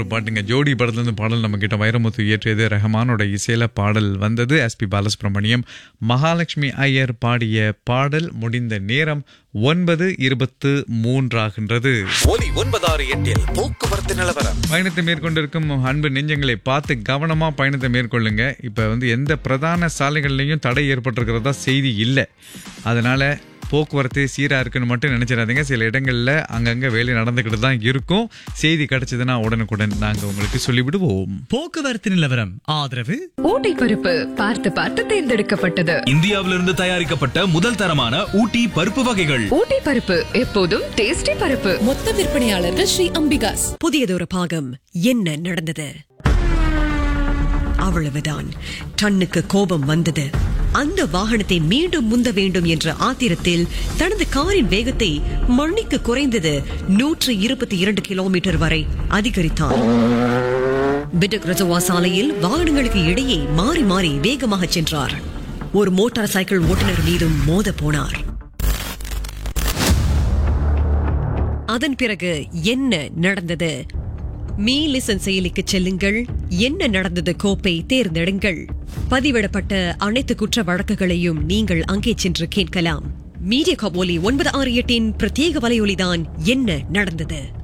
ஒரு பாட்டுங்க ஜோடி படத்துல இருந்து பாடல் நம்ம கிட்ட வைரமுத்து இயற்றியது ரஹமானோட இசையில பாடல் வந்தது எஸ்பி பாலசுப்ரமணியம் மகாலட்சுமி ஐயர் பாடிய பாடல் முடிந்த நேரம் ஒன்பது இருபத்து மூன்றாகின்றது ஒலி ஒன்பதாறு எட்டில் போக்குவரத்து நிலவரம் பயணத்தை மேற்கொண்டிருக்கும் அன்பு நெஞ்சங்களை பார்த்து கவனமா பயணத்தை மேற்கொள்ளுங்க இப்ப வந்து எந்த பிரதான சாலைகள்லையும் தடை ஏற்பட்டிருக்கிறதா செய்தி இல்லை அதனால போக்குவரத்து சீரா இருக்குன்னு மட்டும் நினைச்சிடாதீங்க சில இடங்கள்ல அங்கங்க வேலை நடந்துகிட்டு தான் இருக்கும் செய்தி கிடைச்சதுன்னா உடனுக்குடன் நாங்க உங்களுக்கு சொல்லிவிடுவோம் போக்குவரத்து நிலவரம் ஆதரவு ஊட்டி பருப்பு பார்த்து பார்த்து தேர்ந்தெடுக்கப்பட்டது இந்தியாவிலிருந்து தயாரிக்கப்பட்ட முதல் தரமான ஊட்டி பருப்பு வகைகள் ஊட்டி பருப்பு எப்போதும் டேஸ்டி பருப்பு மொத்த விற்பனையாளர்கள் ஸ்ரீ அம்பிகாஸ் புதியதொரு பாகம் என்ன நடந்தது அவ்வளவுதான் டன்னுக்கு கோபம் வந்தது அந்த வாகனத்தை மீண்டும் முந்த வேண்டும் என்ற ஆத்திரத்தில் தனது காரின் வேகத்தை மணிக்கு குறைந்தது நூற்று இருபத்தி இரண்டு கிலோமீட்டர் வரை அதிகரித்தான் பிடக் ரஜவா சாலையில் வாகனங்களுக்கு இடையே மாறி மாறி வேகமாக சென்றார் ஒரு மோட்டார் சைக்கிள் ஓட்டுநர் மீதும் மோத போனார் அதன் பிறகு என்ன நடந்தது மீ லிசன் செயலிக்கு செல்லுங்கள் என்ன நடந்தது கோப்பை தேர்ந்தெடுங்கள் பதிவிடப்பட்ட அனைத்து குற்ற வழக்குகளையும் நீங்கள் அங்கே சென்று கேட்கலாம் மீடியா கபோலி ஒன்பது ஆறு எட்டின் பிரத்யேக வலையொலிதான் என்ன நடந்தது